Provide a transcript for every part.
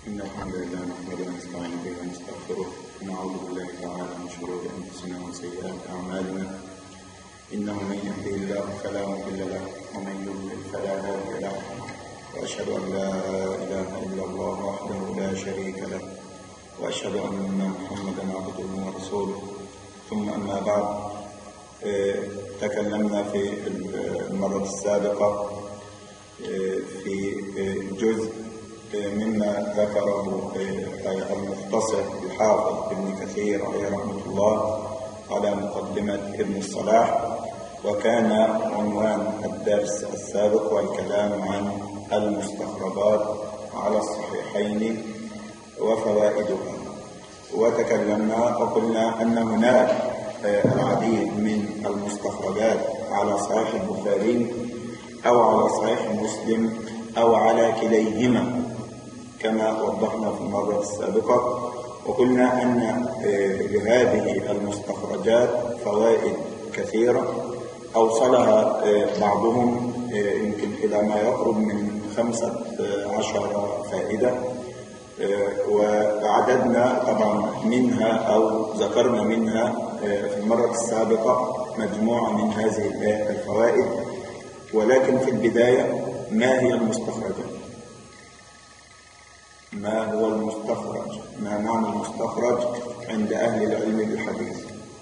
إن الحمد لله نحمده ونستعين به ونستغفره ونعوذ بالله تعالى من شرور أنفسنا وسيئات أعمالنا إنه من يهده الله فلا مضل له ومن يضلل فلا هادي له وأشهد أن لا إله إلا الله وحده لا شريك له وأشهد أن محمدا عبده ورسوله ثم أما بعد آه، تكلمنا في المرة السابقة آه، في آه، جزء مما ذكره المختصر الحافظ ابن كثير عليه رحمة الله على مقدمة ابن الصلاح وكان عنوان الدرس السابق والكلام عن المستخرجات على الصحيحين وفوائدها وتكلمنا وقلنا أن هناك العديد من المستخرجات على صحيح البخاري أو على صحيح مسلم أو على كليهما كما وضحنا في المرة السابقة وقلنا أن لهذه المستخرجات فوائد كثيرة أوصلها بعضهم يمكن إلى ما يقرب من خمسة عشر فائدة وعددنا طبعا منها أو ذكرنا منها في المرة السابقة مجموعة من هذه الفوائد ولكن في البداية ما هي المستخرجات ما هو المستخرج ما معنى المستخرج عند أهل العلم بالحديث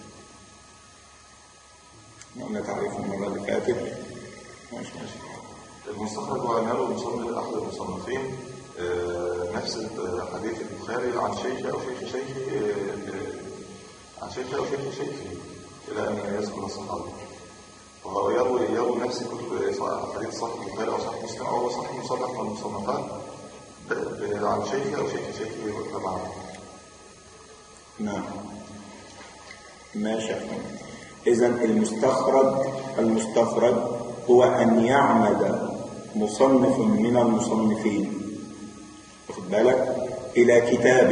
قلنا تعريف المرة اللي فاتت ماشي ماشي المستخرج هو نال المصنف أحد المصنفين آه، نفس حديث البخاري عن شيخ أو شيخ شيخه آه، عن شيخ أو شيخ شيخه إلى أن يذكر الصحابة وهو يروي يروي نفس كتب حديث صحيح البخاري أو صحيح مسلم أو صحيح مصنف من المصنفات عن شيخه أو شيخ شيخه وتبعه نعم ماشي إذا المستخرج المستخرج هو أن يعمد مصنف من المصنفين واخد بالك إلى كتاب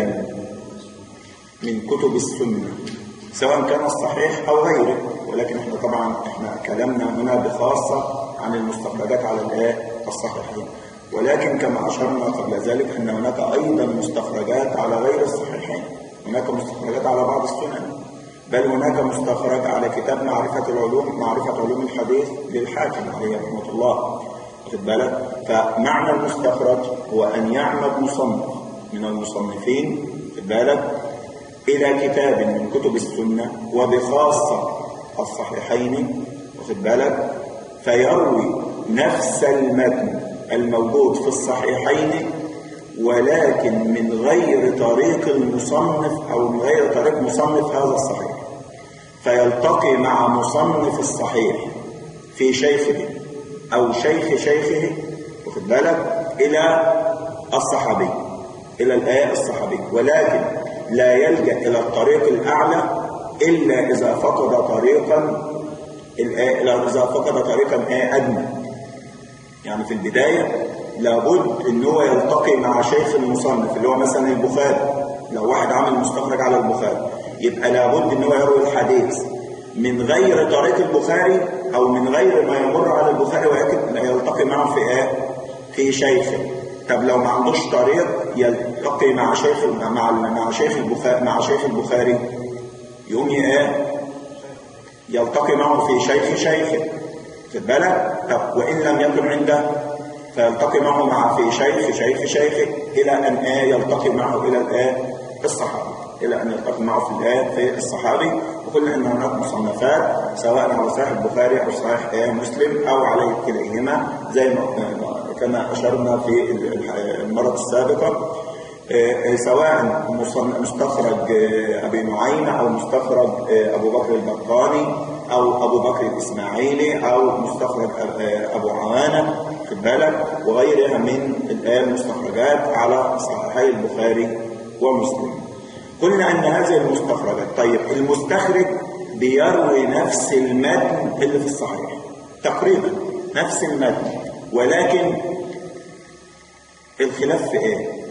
من كتب السنة سواء كان الصحيح أو غيره ولكن احنا طبعا احنا كلامنا هنا بخاصة عن المستخرجات على الايه الصحيحين ولكن كما أشرنا قبل ذلك أن هناك أيضا مستخرجات على غير الصحيحين هناك مستخرجات على بعض السنن بل هناك مستخرج على كتاب معرفة العلوم معرفة علوم الحديث للحاكم عليه رحمة الله واخد بالك فمعنى المستخرج هو أن يعمد مصنف من المصنفين واخد بالك إلى كتاب من كتب السنة وبخاصة الصحيحين واخد بالك فيروي نفس المتن الموجود في الصحيحين ولكن من غير طريق المصنف أو من غير طريق مصنف هذا الصحيح فيلتقي مع مصنف الصحيح في شيخه أو شيخ شيخه واخد بالك إلى الصحابي إلى الآية الصحابي ولكن لا يلجأ إلى الطريق الأعلى إلا إذا فقد طريقا إلا إذا فقد طريقا أدنى يعني في البداية لابد ان هو يلتقي مع شيخ المصنف اللي هو مثلا البخاري لو واحد عامل مستخرج على البخاري يبقى لابد ان هو يروي الحديث من غير طريق البخاري او من غير ما يمر على البخاري ولكن يلتقي معه في ايه في شيخه طب لو ما عندوش طريق يلتقي مع شيخ مع مع شيخ البخاري مع شيخ البخاري يقوم ايه يلتقي معه في شيخ شيخه خد بالك طب وان لم يكن عنده فيلتقي معه مع في شيخ شيخ شيخه الى ان آه يلتقي معه الى الآه الصحابي الى ان يلتقي معه في الآه في الصحابي وقلنا ان هناك مصنفات سواء على صحيح البخاري او صحيح آه مسلم او على كليهما زي ما كما اشرنا في المره السابقه سواء مستخرج أبي نعيم أو مستخرج أبو بكر البقاني أو أبو بكر الإسماعيلي أو مستخرج أبو عوانة خد بالك وغيرها من المستخرجات على صحيحي البخاري ومسلم قلنا أن هذه المستخرجات طيب المستخرج بيروي نفس المتن اللي في الصحيح تقريبا نفس المتن ولكن الخلاف في ايه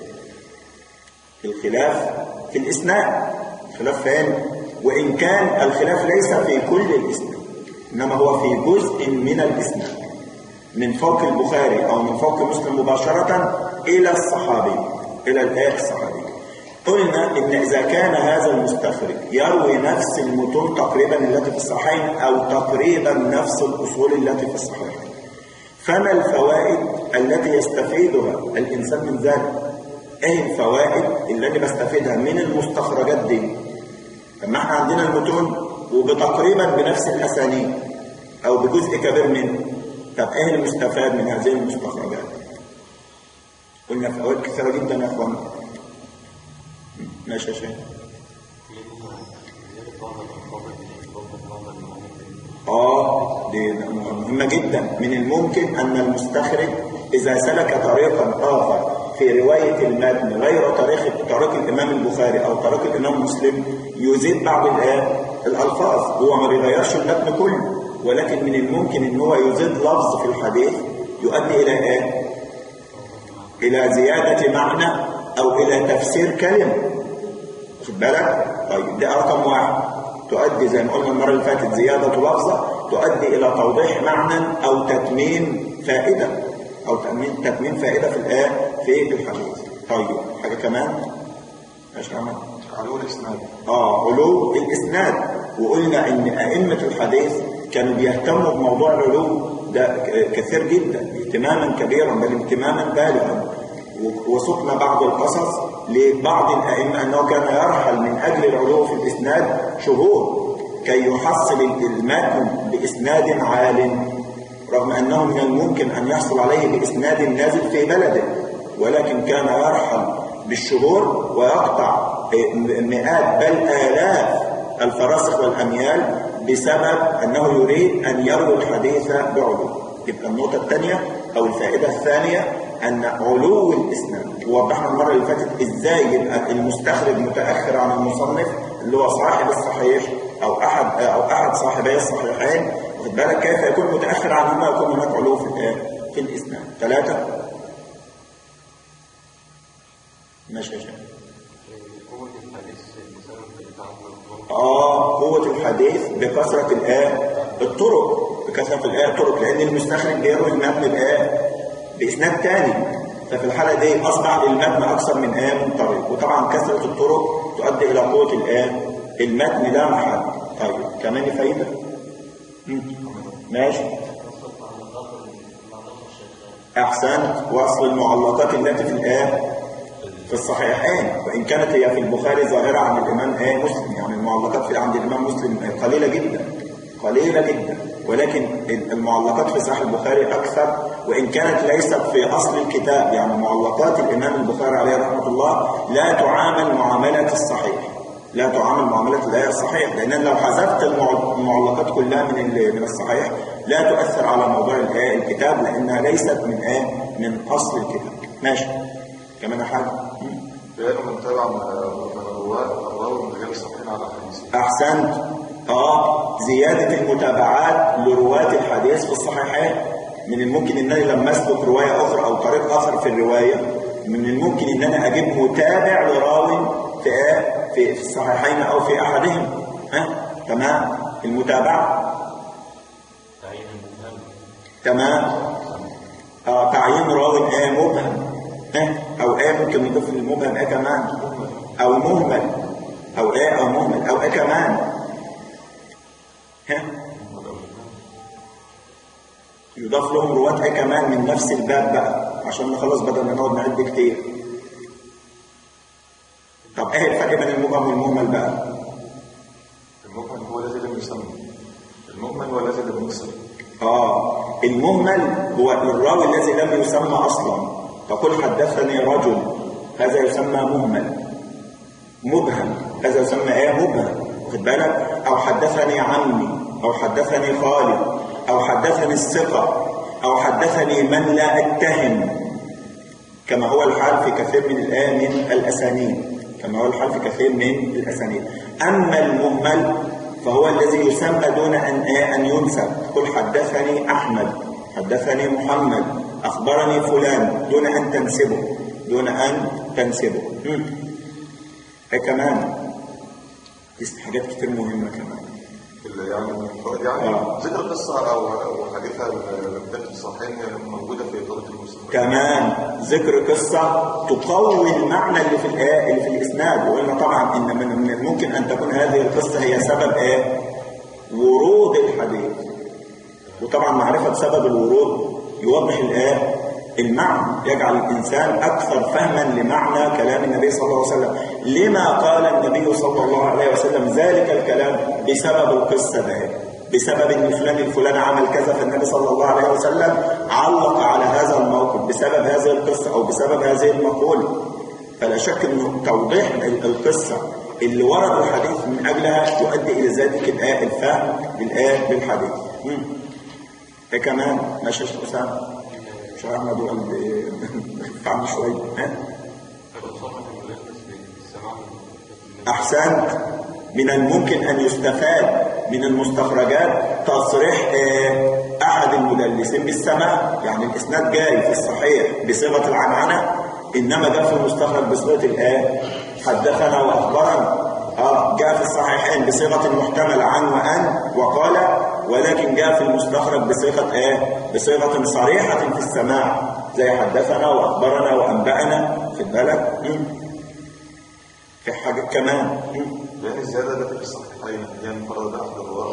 الخلاف في الإسناد الخلاف فين وإن كان الخلاف ليس في كل الإسناد إنما هو في جزء من الإسناد من فوق البخاري أو من فوق مسلم مباشرة إلى الصحابي إلى الآية الصحابية قلنا إن إذا كان هذا المستخرج يروي نفس المتون تقريبا التي في الصحيحين أو تقريبا نفس الأصول التي في الصحيحين فما الفوائد التي يستفيدها الإنسان من ذلك؟ إيه الفوائد اللي أنا بستفيدها من المستخرجات دي؟ لما احنا عندنا المتون وبتقريبا بنفس الأسانيد أو بجزء كبير منه طب إيه المستفاد من هذه المستخرجات؟ قلنا فوائد كثيرة جدا يا أخوانا ماشي يا شيخ اه دي مهمة جدا من الممكن أن المستخرج إذا سلك طريقا آخر في رواية المتن غير طريق طريق الإمام البخاري أو طريق الإمام مسلم يزيد بعض الآيات الألفاظ هو ما بيغيرش المتن كله ولكن من الممكن أن هو يزيد لفظ في الحديث يؤدي إلى إيه؟ إلى زيادة معنى أو إلى تفسير كلمة واخد بالك؟ طيب ده رقم واحد تؤدي زي ما قلنا المرة اللي فاتت زيادة لفظة تؤدي إلى توضيح معنى أو تتميم فائدة أو تتميم, تتميم فائدة في الآية في الحديث طيب حاجة كمان ماشي عمل علو الإسناد آه علو الإسناد وقلنا إن أئمة الحديث كانوا بيهتموا بموضوع العلو ده ك- كثير جدا اهتماما كبيرا بل اهتماما بالغا و- وسقنا بعض القصص لبعض الأئمة أنه كان يرحل من أجل العلو في الإسناد شهور كي يحصل المتن بإسناد عال رغم أنه من الممكن أن يحصل عليه بإسناد نازل في بلده ولكن كان يرحل بالشهور ويقطع مئات بل آلاف الفراسخ والأميال بسبب أنه يريد أن يروي الحديث بعلو يبقى النقطة الثانية أو الفائدة الثانية أن علو الإسناد ووضحنا المرة اللي فاتت إزاي يبقى المستخرج متأخر عن المصنف اللي هو صاحب الصحيح أو أحد أو أحد صاحبي الصحيحين واخد بالك كيف يكون متأخر عنهما يكون هناك علو في الإيه؟ في الإسناد ثلاثة ماشي يا شيخ قوة الحديث بسبب التعامل آه قوة الحديث بكثرة الآية الطرق بكثرة الآية الطرق لأن المستخرج بيروي المتن بآية بإسناد تاني ففي الحالة دي أصبح المتن أكثر من آية من طريق وطبعا كثرة الطرق تؤدي إلى قوة الآية المتن لا محل طيب كمان فايدة مم. ماشي أحسنت وصل المعلقات التي في الآية في الصحيحين وإن كانت هي في البخاري ظاهرة عن الإمام آه مسلم يعني المعلقات في عند الإمام مسلم قليلة جدا قليلة جدا ولكن المعلقات في صحيح البخاري أكثر وإن كانت ليست في أصل الكتاب يعني معلقات الإمام البخاري عليه رحمة الله لا تعامل معاملة الصحيح لا تعامل معاملة الآية الصحيح لأن لو حذفت المع- المعلقات كلها من ال- من الصحيح لا تؤثر على موضوع الآية الكتاب لأنها ليست من آية من أصل الكتاب ماشي كمان حاجة مم. بيان من تبع من من الرواة الراوي من غير صحيح على حديثه أحسنت آه زيادة المتابعات لرواة الحديث في الصحيحين من الممكن أن أنا لما أسلك رواية أخرى أو طريق آخر في الرواية من الممكن أن أنا أجيب متابع لراوي في إيه؟ في في الصحيحين أو في أحدهم ها تمام المتابعة تعيين المهم تمام آه تعيين راوي ايه مبهم ها او ايه ممكن نضيف للمبهم ايه كمان او مهمل او ايه او مهمل او ايه كمان ها يضاف لهم رواة ايه كمان من نفس الباب بقى عشان نخلص بدل ما نقعد نعد كتير طب ايه الفرق بين المبهم والمهمل بقى المجمل هو الذي لم يسمى المجمل هو الذي لم يسمى آه المهمل هو الراوي الذي لم يسمى أصلا تقول حدثني رجل هذا يسمى مهمل مبهم هذا يسمى ايه مبهم واخد بالك او حدثني عمي او حدثني خالي او حدثني الثقة او حدثني من لا اتهم كما هو الحال في كثير من الآية من الأسانيد كما هو الحال في كثير من الأسانيد أما المهمل فهو الذي يسمى دون أن إيه؟ أن ينسب قل حدثني أحمد حدثني محمد أخبرني فلان دون أن تنسبه دون أن تنسبه مم. هي كمان دي حاجات كتير مهمة كمان اللي يعني من الفوائد يعني آه. ذكر قصة أو أو حديثها الكتاب الصحيحين موجودة في طريقة المسلم كمان ذكر قصة تقوي المعنى اللي في الآية اللي في الإسناد وقلنا طبعا إن من من الممكن أن تكون هذه القصة هي سبب إيه؟ ورود الحديث وطبعا معرفة سبب الورود يوضح الآية المعنى يجعل الإنسان أكثر فهما لمعنى كلام النبي صلى الله عليه وسلم لما قال النبي صلى الله عليه وسلم ذلك الكلام بسبب القصة ده بسبب ان فلان الفلاني عمل كذا فالنبي صلى الله عليه وسلم علق على هذا الموقف بسبب هذه القصة أو بسبب هذه المقولة فلا شك انه توضيح ال- القصة اللي ورد الحديث من أجلها يؤدي إلى ذلك الآية الفهم للآية بالحديث مم. ايه كمان ماشي يا شيخ أسامة مش أحمد وقلب فعم شوية ها فالأصابة الملبس بالسماع أحسنت من الممكن أن يستفاد من المستخرجات تصريح آه، أحد المدلسين بالسماع يعني الإسناد جاي في الصحيح بصيغة العنعنة إنما جاء في المستخرج بصيغة الآية حدثنا وأخبرنا آه جاء في الصحيحين بصيغة المحتمل عن وأن وقال ولكن جاء في المستخرج بصيغة إيه؟ بصيغة صريحة في السماع زي حدثنا وأخبرنا وأنبأنا في البلد مم. في حاجة كمان مم. لأن الزيادة التي في الصحيحين هي انفرد أحد الرواة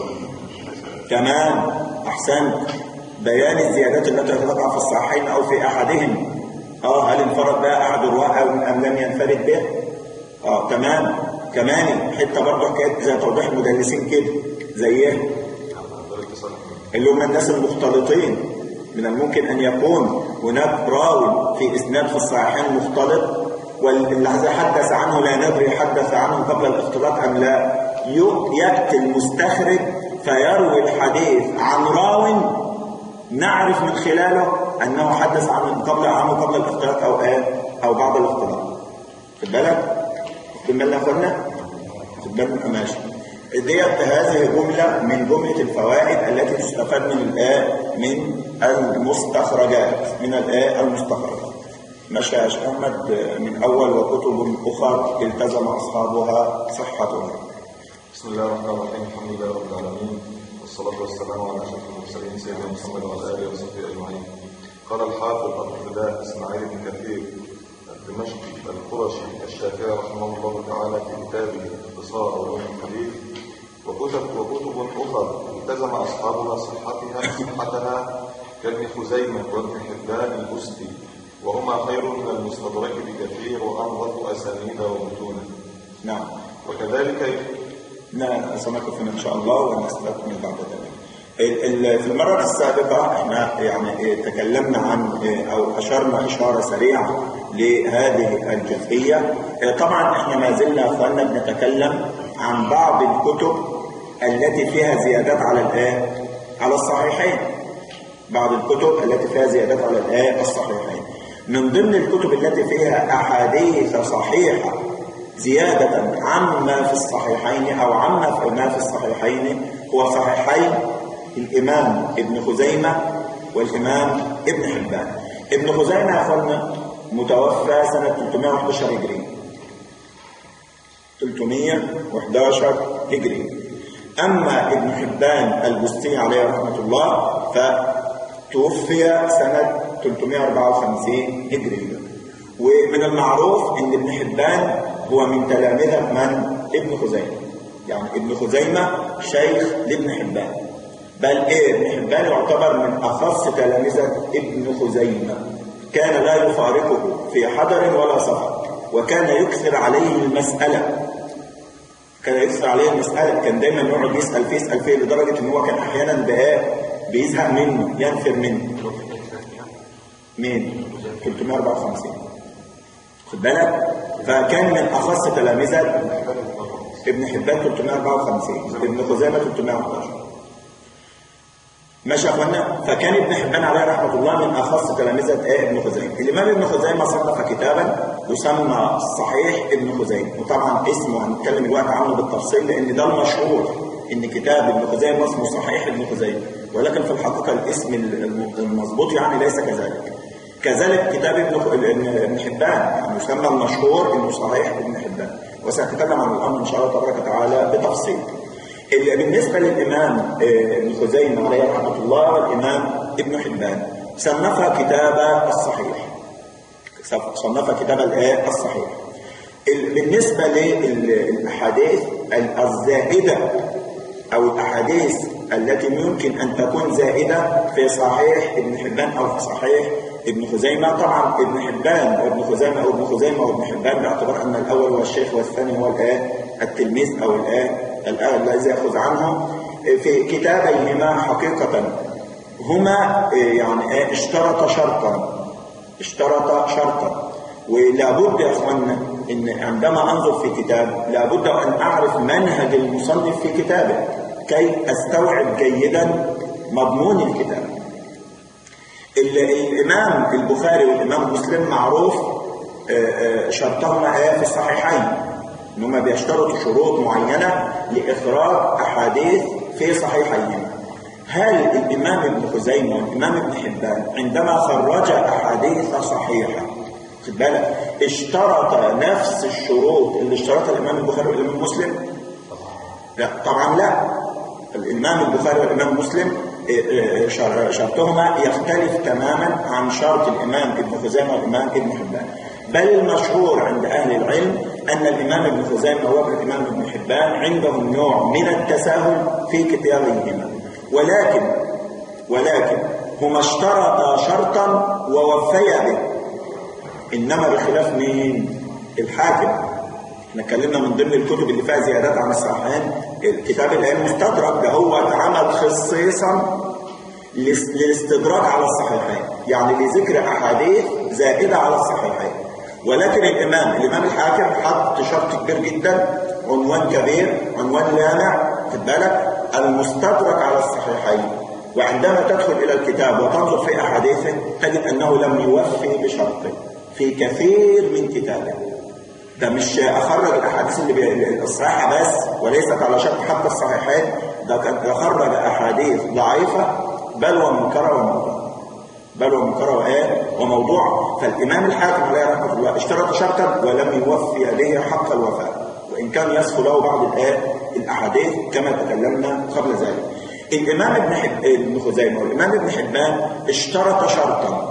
كمان أحسنت بيان الزيادات التي تقع في الصحيحين أو في أحدهم اه هل انفرد بها أحد الرواة أو أم لم ينفرد به اه تمام كمان حتة برضه حكاية زي توضيح المدلسين كده زي ايه طريقة صالح اللي هم الناس المختلطين من الممكن أن يكون هناك راوي في إسناد في الصحيحين مختلط واللي حدث عنه لا ندري حدث عنه قبل الاختلاط أم لا ي- يأتي المستخرج فيروي الحديث عن راو نعرف من خلاله أنه حدث عنه قبل عنه قبل الاختلاط أو آه أو بعد الاختلاط خد بالك خد بالك يا أخوانا خد بالك ماشي ديت هذه جملة من جملة الفوائد التي تستفاد من الآية من المستخرجات من الآية المستخرجات مشى يا شيخ أحمد من أول وكتب أخرى التزم أصحابها صحتها بسم الله الرحمن الرحيم الحمد لله رب العالمين والصلاة والسلام على أشرف المرسلين سيدنا محمد وعلى آله وصحبه أجمعين قال الحافظ أبو الفداء إسماعيل بن كثير الدمشقي القرشي الشافعي رحمه الله تعالى في كتابه اختصار علوم الحديث وكتب وكتب أخرى التزم أصحابها صحتها صحتها كابن خزيمة وابن حبان البستي وهما خير من المستدرك بكثير وأنظف أسانيد ومتونا نعم وكذلك لا سنقف إن شاء الله ونستكمل بعد ذلك ال- ال- في المرة السابقة احنا يعني إيه تكلمنا عن إيه أو أشرنا إشارة سريعة لهذه الجزئية إيه طبعا احنا ما زلنا أخواننا بنتكلم عن بعض الكتب التي فيها زيادات على الآية على الصحيحين بعض الكتب التي فيها زيادات على الآية الصحيحين من ضمن الكتب التي فيها أحاديث صحيحة زيادة عما في الصحيحين أو عما في ما في الصحيحين هو صحيحين الإمام ابن خزيمة والإمام ابن حبان ابن خزيمة يا أخوانا متوفى سنة 311 هجري 311 هجري أما ابن حبان البستي عليه رحمة الله فتوفي سنة 354 هجرية ومن المعروف ان ابن حبان هو من تلامذة من ابن خزيمة يعني ابن خزيمة شيخ لابن حبان بل ايه ابن حبان يعتبر من اخص تلامذة ابن خزيمة كان لا يفارقه في حضر ولا سفر وكان يكثر عليه المسألة كان يكثر عليه المسألة كان دايما يقعد يسأل فيه يسأل فيه لدرجة ان هو كان احيانا بقى بيزهق منه ينفر منه مين 354 خد بالك فكان من اخص تلامذه ابن حبان 354 ابن خزيمه 311 ماشي يا اخوانا فكان ابن حبان عليه رحمه الله من اخص تلامذه ايه ابن خزيمه الامام ابن خزيمه صنف كتابا يسمى صحيح ابن خزيمه وطبعا اسمه هنتكلم دلوقتي عنه بالتفصيل لان ده المشهور ان كتاب ابن خزيمه اسمه صحيح ابن خزيمه ولكن في الحقيقه الاسم المضبوط يعني ليس كذلك كذلك كتاب ابن خ- ابن ابن حبان يعني يسمى المشهور انه صحيح ابن حبان وسنتكلم عن الامر ان شاء الله تبارك وتعالى بتفصيل اللي بالنسبة للإمام آه، ابن خزيمة عليه رحمة الله والإمام ابن حبان صنف كتاب الصحيح صنف كتاب الآية الصحيح ال- بالنسبة للأحاديث الزائدة أو الأحاديث التي يمكن أن تكون زائدة في صحيح ابن حبان أو في صحيح ابن خزيمة طبعا ابن حبان وابن خزيمة أو ابن خزيمة وابن حبان باعتبار أن الأول هو الشيخ والثاني هو الآن التلميذ أو الآن الآن الذي يأخذ عنه في كتابيهما حقيقة هما يعني اشترط شرطا اشترط شرطا ولابد يا اخوانا ان عندما انظر في كتاب لابد ان اعرف منهج المصنف في كتابه كي استوعب جيدا مضمون الكتاب ال- الامام البخاري والامام مسلم معروف آه، آه، شرطهما ايه في الصحيحين ان هما بيشترطوا شروط معينه لاخراج احاديث في صحيحيهما هل الامام ابن خزيمه والامام ابن حبان عندما خرج احاديث صحيحه خد بالك اشترط نفس الشروط اللي اشترطها الامام البخاري والامام مسلم لا طبعا لا الامام البخاري والامام مسلم اه، اه، شر- شرطهما يختلف تماما عن شرط الامام ابن خزيمه والامام ابن حبان بل المشهور عند اهل العلم ان الامام ابن خزيمه والامام ابن حبان عندهم نوع من التساهل في كتابيهما ولكن ولكن هما اشترطا شرطا ووفيا به انما بخلاف مين الحاكم احنا اتكلمنا من ضمن الكتب اللي فيها زيادات عن الصحيحين الكتاب الان مستدرك ده هو اتعمل خصيصا لس- للاستدراك على الصحيحين يعني لذكر احاديث زائده على الصحيحين ولكن الامام الامام الحاكم حط شرط كبير جدا عنوان كبير عنوان لامع خد بالك المستدرك على الصحيحين وعندما تدخل الى الكتاب وتنظر في احاديثه تجد انه لم يوفي بشرطه في كثير من كتابه ده مش اخرج الاحاديث اللي بي... الصحيحه بس وليست على شرط حتى الصحيحين ده كان يخرج احاديث ضعيفه بل ومنكره وموضوع بل ومنكره وايه وموضوع فالامام الحاكم عليه رحمه الله اشترط شرطا ولم يوفي به حق الوفاء وان كان يصف له بعض الايه الاحاديث كما تكلمنا قبل ذلك الامام ابن حب... ابن خزيمه والامام ابن حبان اشترط شرطا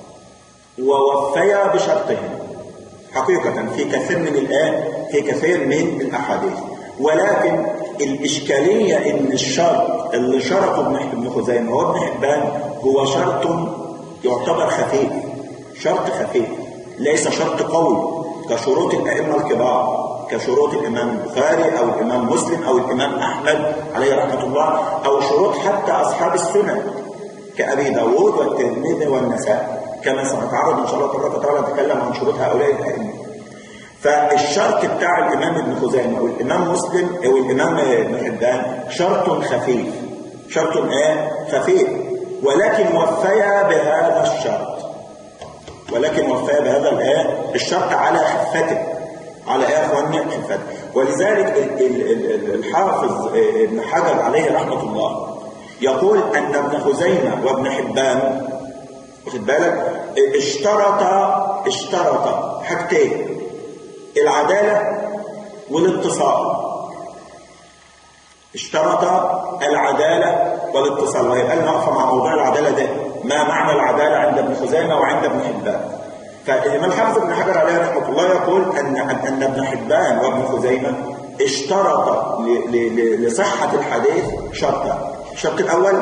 ووفيا بشرطهم حقيقة في كثير من الآن في كثير من الأحاديث ولكن الإشكالية إن الشرط اللي شرطه ابن ابن خزيمة وابن حبان هو شرط يعتبر خفيف شرط خفيف ليس شرط قوي كشروط الأئمة الكبار كشروط الإمام البخاري أو الإمام مسلم أو الإمام أحمد عليه رحمة الله أو شروط حتى أصحاب السنن كأبي داود والترمذي والنسائي كما سنتعرض إن شاء الله تبارك وتعالى نتكلم عن شروط هؤلاء الأئمة فالشرط بتاع الإمام ابن خزيمة والإمام مسلم أو الإمام ابن حبان شرط خفيف شرط إيه؟ خفيف ولكن وفيا بهذا الشرط ولكن وفيا بهذا الآية الشرط على خفته على ايه يا اخواننا خفته ولذلك ال- ال- ال- الحافظ ابن حجر عليه رحمه الله يقول ان ابن خزيمه وابن حبان واخد بالك اشترط اشترط حاجتين العداله والاتصال اشترط العداله والاتصال وهيبقى لنا وقفه مع موضوع العداله ده ما معنى العداله عند ابن خزيمه وعند ابن حبان فالامام الحافظ ابن حجر عليه رحمه الله يقول ان ان ابن حبان وابن خزيمه اشترط ل- ل- ل- لصحه الحديث شرطا الشرط الاول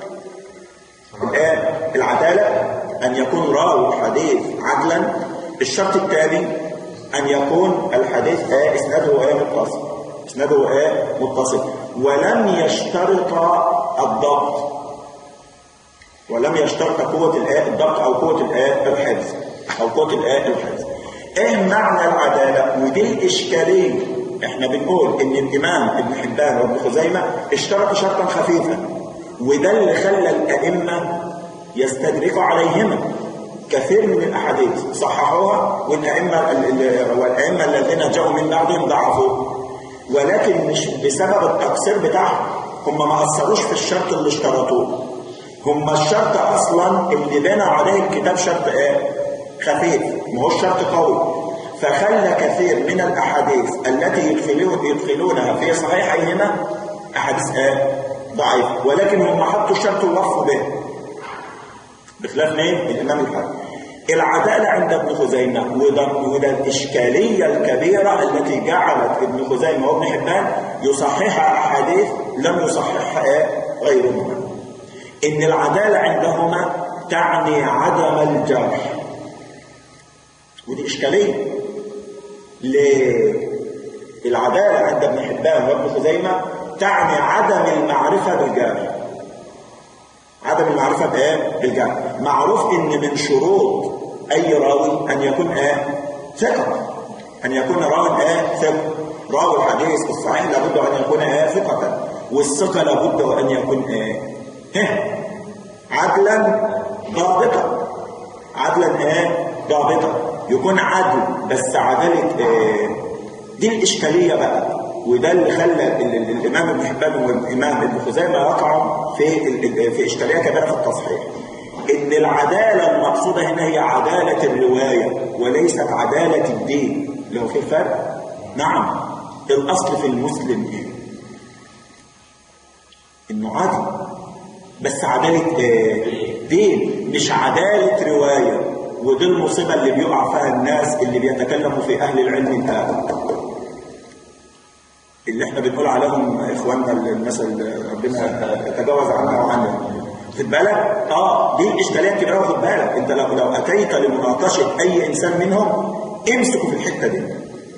الآن العدالة أن يكون راوي الحديث عدلا الشرط الثاني أن يكون الحديث آه إسناده آه متصل إسناده آه متصل ولم يشترط الضبط ولم يشترط قوة الآه الضبط أو قوة الآه الحفظ أو قوة الآه الحفظ إيه معنى العدالة ودي الإشكالية إحنا بنقول إن الإمام ابن حبان وابن خزيمة اشترط شرطا خفيفا وده اللي خلى الأئمة يستدركوا عليهما كثير من الأحاديث صححوها والأئمة والأئمة الذين جاءوا من بعدهم ضعفوه ولكن مش بسبب التقصير بتاعهم هم ما أثروش في الشرط اللي اشترطوه هم الشرط أصلا اللي بنى عليه الكتاب شرط إيه؟ خفيف ما هو شرط قوي فخلى كثير من الأحاديث التي يدخلون يدخلونها في صحيحيهما احاديث ايه ضعيفه ولكن هم حطوا الشرط ووفوا به بخلاف مين الامام الحاكم العدالة عند ابن خزيمة وده, وده الإشكالية الكبيرة التي جعلت ابن خزيمة وابن حبان يصحح أحاديث لم يصححها إيه؟ غيرهما إن العدالة عندهما تعني عدم الجرح ودي إشكالية ليه؟ العدالة عند ابن حبان وابن خزيمة تعني عدم المعرفة بالجرح عدم المعرفة بإيه؟ بالجرح معروف إن من شروط أي راوي أن يكون إيه؟ ثقة أن يكون راوي إيه؟ ثقة راوي الحديث الصحيح لابد أن يكون إيه؟ ثقة والثقة لابد أن يكون إيه؟ إيه؟ عدلا ضابطا عدلا إيه؟ ضابطا يكون عدل بس عدالة إيه؟ دي الإشكالية بقى وده اللي خلى الامام ابن حبان والامام ابن خزيمه يقعوا في في اشكاليه كبيره في التصحيح. ان العداله المقصوده هنا هي عداله الروايه وليست عداله الدين. لو في فرق؟ نعم. الاصل في المسلم ايه؟ انه عدل بس عداله ايه؟ دين مش عداله روايه ودي المصيبه اللي بيقع فيها الناس اللي بيتكلموا في اهل العلم الان. اللي احنا بنقول عليهم اخواننا الناس اللي ربنا يتجاوز عنا وعنا خد بالك اه دي الاشكاليه الكبيره خد بالك انت لو لو اتيت لمناقشه اي انسان منهم امسكوا في الحته دي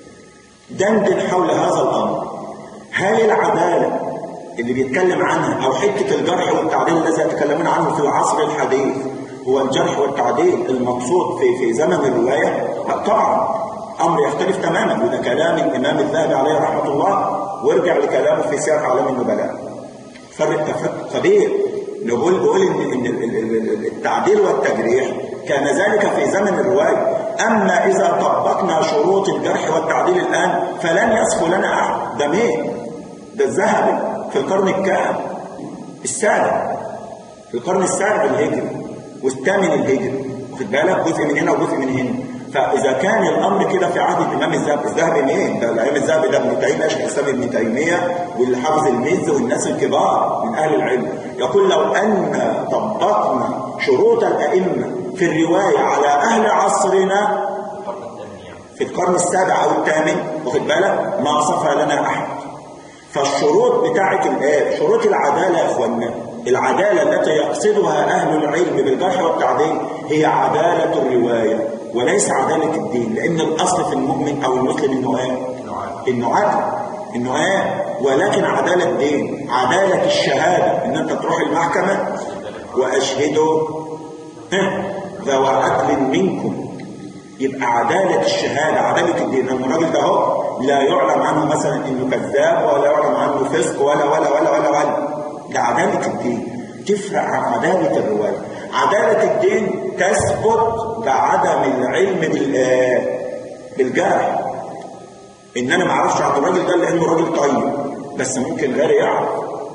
دندن حول هذا الامر هل العداله اللي بيتكلم عنها او حته الجرح والتعديل الذي يتكلمون عنه في العصر الحديث هو الجرح والتعديل المقصود في في زمن الروايه لا طبعا امر يختلف تماما وده كلام الامام الذهبي عليه رحمه الله وارجع لكلامه في سير اعلام النبلاء فرق تفرق كبير نقول بقول ان ان التعديل والتجريح كان ذلك في زمن الروايه اما اذا طبقنا شروط الجرح والتعديل الان فلن يصفو لنا احد ده مين؟ ده الذهبي في القرن الكام؟ السابع في القرن السابع الهجري والثامن الهجري واخد بالك جزء من هنا وجزء من هنا فاذا كان الامر كده في عهد الامام الذهبي الذهبي مين ده الامام الذهبي ده ابن تيميه شيخ الاسلام ابن تيميه واللي حافظ المز والناس الكبار من اهل العلم يقول لو ان طبقنا شروط الائمه في الروايه على اهل عصرنا في القرن السابع او الثامن واخد بالك ما صفى لنا احد فالشروط بتاعه الايه شروط العداله يا اخوانا العداله التي يقصدها اهل العلم بالجرح والتعديل هي عداله الروايه وليس عدالة الدين لأن الأصل في المؤمن أو المسلم إنه إيه؟ إنه عدل إنه إيه؟ ولكن عدالة الدين عدالة الشهادة إن أنت تروح المحكمة وأشهدوا ذوى عدل منكم يبقى عدالة الشهادة عدالة الدين أن الراجل ده هو لا يعلم عنه مثلا إنه كذاب ولا يعلم عنه فسق ولا ولا ولا ولا ولا ده عدالة الدين تفرق عن عدالة الرواية عدالة الدين تثبت بعدم العلم بالجرح ان انا ما اعرفش عن الراجل ده لانه راجل طيب بس ممكن غيري يعرف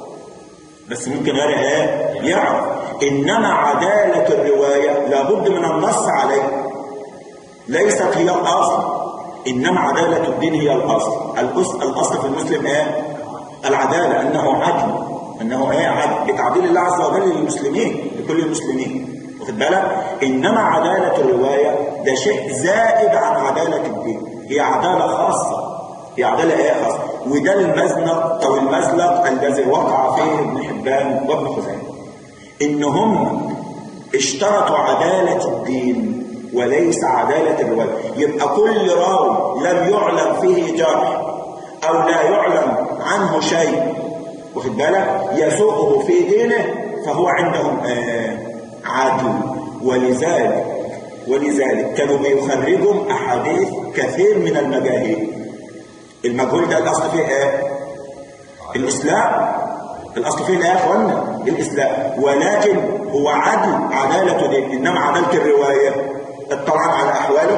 بس ممكن غيري ايه يعرف انما عدالة الرواية لابد من النص عليه ليست هي الاصل انما عدالة الدين هي الاصل الاصل, الأصل في المسلم ايه العدالة انه عدل انه ايه عدل بتعديل الله عز وجل للمسلمين لكل المسلمين واخد بالك انما عداله الروايه ده شيء زائد عن عداله الدين هي عداله خاصه هي عداله ايه خاصه وده المزنق او المزلق الذي وقع فيه ابن حبان وابن خزيمه ان هم اشترطوا عداله الدين وليس عداله الروايه يبقى كل راوي لم يعلم فيه جرح او لا يعلم عنه شيء واخد بالك يسوقه في دينه فهو عندهم آه عادل ولذلك ولذلك كانوا بيخرجوا احاديث كثير من المجاهيل المجهول ده الاصل فيه ايه الاسلام الاصل فيه ايه يا اخوانا الاسلام ولكن هو عدل عداله دين انما عداله الروايه اطلعنا على احواله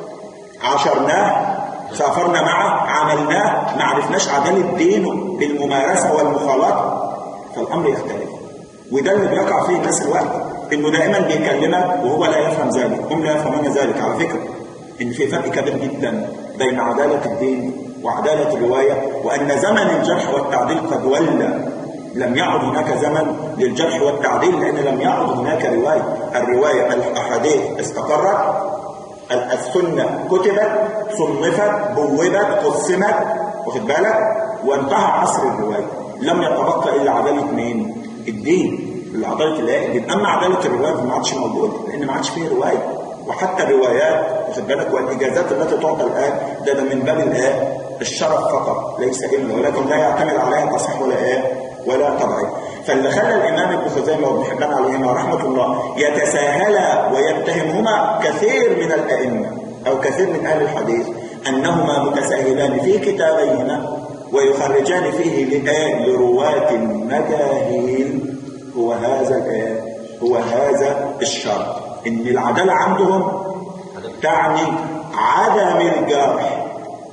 عاشرناه سافرنا معه عملناه ما عرفناش عداله دينه بالممارسه والمخالطه فالامر يختلف وده اللي بيقع فيه الناس الوقت انه دائما بيكلمك وهو لا يفهم ذلك هم لا يفهمون ذلك على فكره ان في فرق كبير جدا بين عداله الدين وعداله الروايه وان زمن الجرح والتعديل قد ولى لم يعد هناك زمن للجرح والتعديل لان لم يعد هناك روايه الروايه الاحاديث استقرت السنه كتبت صنفت بوبت قسمت واخد بالك وانتهى عصر الروايه لم يتبقى الا عداله مين؟ الدين عداله الايه الدين اما عداله الروايه فما عادش موجوده لان ما عادش فيه روايه وحتى الروايات واخد بالك والاجازات التي تعطى الان ده, ده من باب الايه الشرف فقط ليس الا ولكن لا يعتمد عليها تصح ولا ايه ولا تضعيف فاللي خلى الامام ابن خزيمه وابن حبان عليهما رحمه الله يتساهلا ويتهمهما كثير من الائمه او كثير من اهل الحديث انهما متساهلان في كتابيهما ويخرجان فيه لآن لرواة مجاهيل هو هذا الآن هو هذا الشرط إن العدالة عندهم تعني عدم الجرح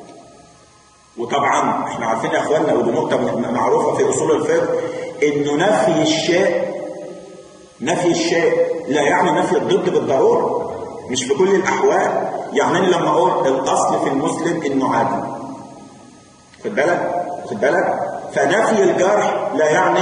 وطبعا احنا عارفين يا اخواننا ودي نقطة معروفة في أصول الفقه إنه نفي الشيء نفي الشيء لا يعني نفي الضد بالضرورة مش في كل الأحوال يعني أنا لما أقول الأصل في المسلم إنه عادل خد بالك خد بالك فنفي الجرح لا يعني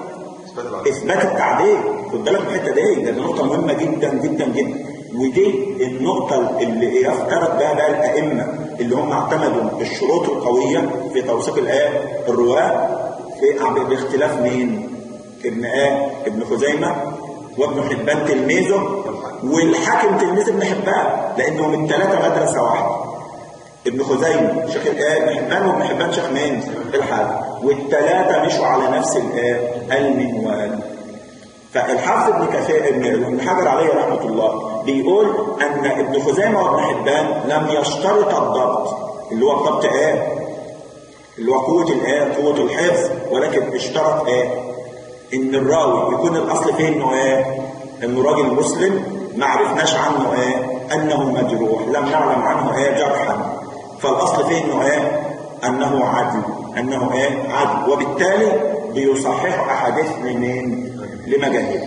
اثبات التعديل خد بالك من الحته دي ده نقطه مهمه جدا جدا جدا ودي النقطه اللي يفترض بها بقى الائمه اللي هم اعتمدوا الشروط القويه في توثيق الايه الرواه في باختلاف مين؟ ابن ايه؟ ابن خزيمه وابن حبان تلميذه والحاكم تلميذ ابن حبان لانهم الثلاثه مدرسه واحده ابن خزيمة شيخ الآب ابن حبان وابن حبان شيخ مين؟ الحافظ والثلاثة مشوا على نفس الآب المنوال فالحافظ ابن كثير ابن ابن حجر عليه رحمة الله بيقول أن ابن خزيمة وابن حبان لم يشترط الضبط اللي هو الضبط ايه؟ اللي هو قوة الايه؟ قوة الحفظ ولكن اشترط ايه؟ إن الراوي يكون الأصل فيه إنه ايه؟ إنه راجل مسلم ما عرفناش عنه ايه؟ أنه مجروح لم نعلم عنه ايه جرحا فالأصل فيه أنه إيه؟ أنه عدل أنه إيه؟ عدل وبالتالي بيصحح أحاديث لمين؟ لمجاهيل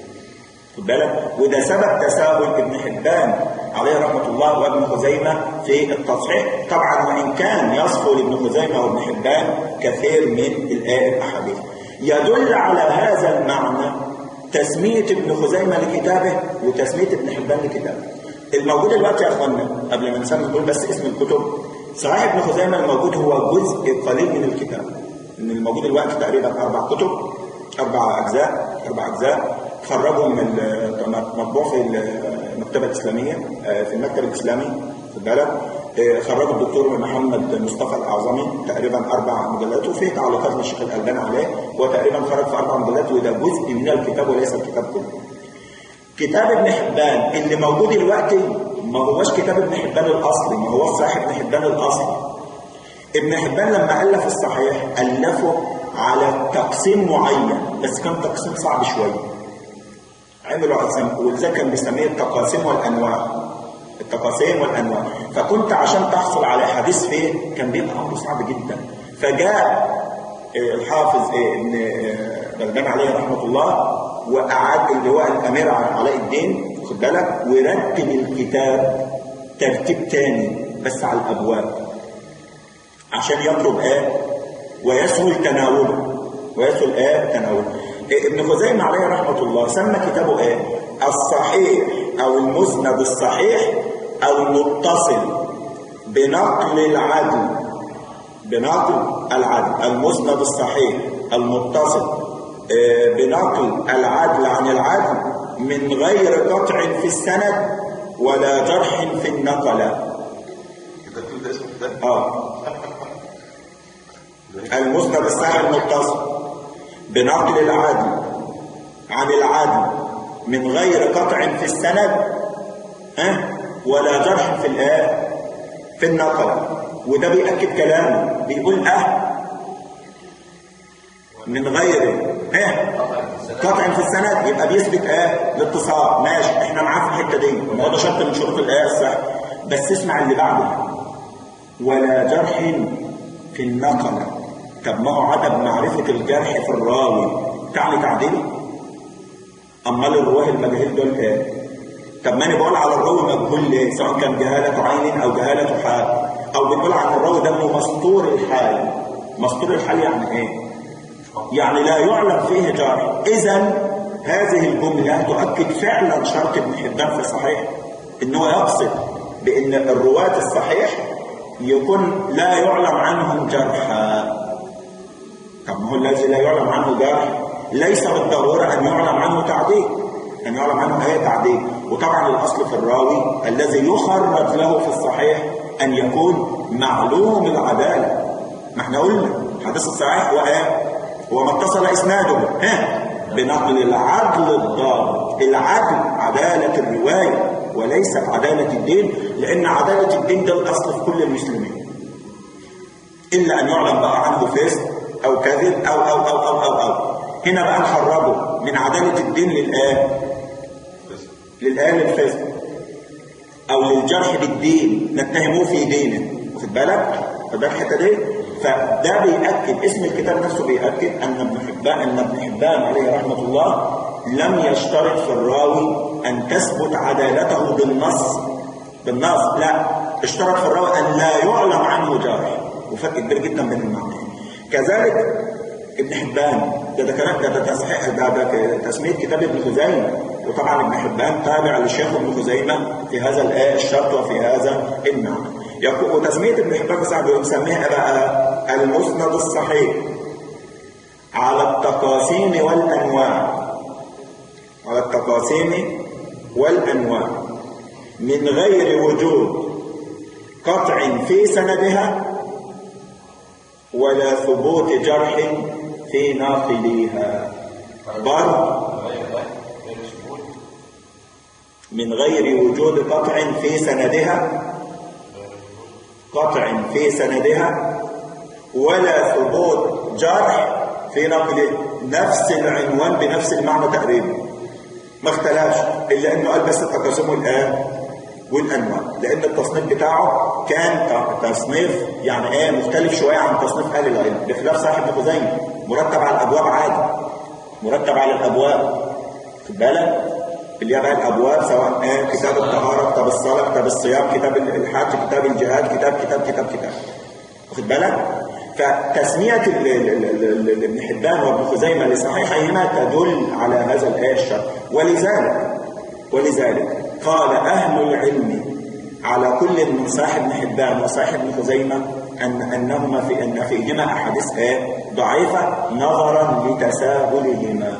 خد بالك وده سبب تساهل ابن حبان عليه رحمة الله وابن خزيمة في التصحيح طبعا وإن كان يصفو لابن خزيمة وابن حبان كثير من الأحاديث يدل على هذا المعنى تسمية ابن خزيمة لكتابه وتسمية ابن حبان لكتابه الموجود دلوقتي يا اخوانا قبل ما نسمي نقول بس اسم الكتب صحيح ابن خزيمه الموجود هو جزء قليل من الكتاب ان الموجود دلوقتي تقريبا اربع كتب اربع اجزاء اربع اجزاء خرجوا من مطبوع في المكتبه الاسلاميه في المكتب الاسلامي في البلد خرجه الدكتور محمد مصطفى الاعظمي تقريبا اربع مجلدات وفيه تعليقات للشيخ الالباني عليه وتقريبا خرج في اربع مجلدات وده جزء من الكتاب وليس الكتاب كله كتاب ابن حبان اللي موجود دلوقتي ما هوش كتاب ابن حبان الاصلي ما هوش صحيح ابن حبان الاصلي ابن حبان لما الف الصحيح الفه على تقسيم معين بس كان تقسيم صعب شويه عملوا اقسام ولذلك كان بيسميه التقاسيم والانواع التقاسيم والانواع فكنت عشان تحصل على حديث فيه كان بيبقى امره صعب جدا فجاء الحافظ ابن غلبان عليه رحمه الله وأعاد اللي هو الأمير علاء الدين خد بالك ورتب الكتاب ترتيب تاني بس على الأبواب عشان يطلب آه ويسهل تناوله ويسهل آه تناوله ابن خزيمة عليه رحمة الله سمى كتابه آه الصحيح أو المسند الصحيح أو المتصل بنقل العدل بنقل العدل المسند الصحيح المتصل بنقل العدل عن العدل من غير قطع في السند ولا جرح في النقلة كده كل ده اسم كتاب اه المسند الصحيح المتصل بنقل العدل عن العدل من غير قطع في السند ها ولا جرح في الآه في النقلة وده بيأكد كلامه بيقول اه من غير ها قطع في السند يبقى بيثبت اه الاتصال ماشي احنا معاه في الحته دي ما هو ده شرط من شروط الايه الصح بس اسمع اللي بعده ولا جرح في النقلة طب ما هو عدم معرفة الجرح في الراوي تعني تعديله أمال الرواه المجاهيل دول ايه طب ما انا بقول على الراوي مجهول ليه سواء كان جهاله عين او جهاله حال او بنقول عن الراوي ده انه مستور الحال مستور الحال يعني ايه يعني لا يعلم فيه جرح اذا هذه الجمله تؤكد فعلا شرط ابن حبان في صحيح ان هو يقصد بان الرواه الصحيح يكون لا يعلم عنهم جرحا طب ما هو الذي لا يعلم عنه جرح ليس بالضروره ان يعلم عنه تعديل ان يعلم عنه ايه تعديل وطبعا الاصل في الراوي الذي يخرج له في الصحيح ان يكون معلوم العداله ما احنا قلنا حديث الصحيح هو ايه هو ما اتصل اسناده ها بنقل العدل الضابط العدل عداله الروايه وليست عداله الدين لان عداله الدين ده الاصل في كل المسلمين الا ان يعلم بقى عنه فسق او كذب او او او او او, أو. هنا بقى نخرجه من عداله الدين للآن للآن للفسق او للجرح بالدين نتهموه في دينه واخد بالك فده الحته دي فده بيأكد اسم الكتاب نفسه بيأكد ان ابن حبان ان ابن حبان عليه رحمه الله لم يشترط في الراوي ان تثبت عدالته بالنص بالنص لا اشترط في الراوي ان لا يعلم عنه جرح وفرق كبير جدا بين المعنيين كذلك ابن حبان ده ده كلام ده ده تصحيح ده ده تسميه كتاب ابن خزيمه وطبعا ابن حبان تابع للشيخ ابن خزيمه في هذا الايه الشرط وفي هذا المعنى يقول وتسميه ابن حبان ساعات بيسميها بقى المسند الصحيح على التقاسيم والانواع على التقاسيم والانواع من غير وجود قطع في سندها ولا ثبوت جرح في ناقليها بل من غير وجود قطع في سندها قطع في سندها ولا ثبوت جرح في نقله نفس العنوان بنفس المعنى تقريبا ما اختلفش الا انه قال بس التقاسم الان والانواع لان التصنيف بتاعه كان تصنيف يعني ايه مختلف شويه عن تصنيف اهل العلم بخلاف صاحب ابن خزيمه مرتب على الابواب عادي مرتب على الابواب خد بالك اللي هي بقى الابواب سواء ايه كتاب الطهاره كتاب الصلاه كتاب الصيام كتاب الحج كتاب الجهاد كتاب كتاب كتاب كتاب واخد بالك فتسميه ابن حبان وابن خزيمه لصحيحيهما تدل على هذا الايه الشرط ولذلك ولذلك قال أهل العلم على كل من صاحب ابن حبان وصاحب ابن خزيمة أن أنهما في أن فيهما أحاديث إيه؟ ضعيفة نظرا لتساهلهما.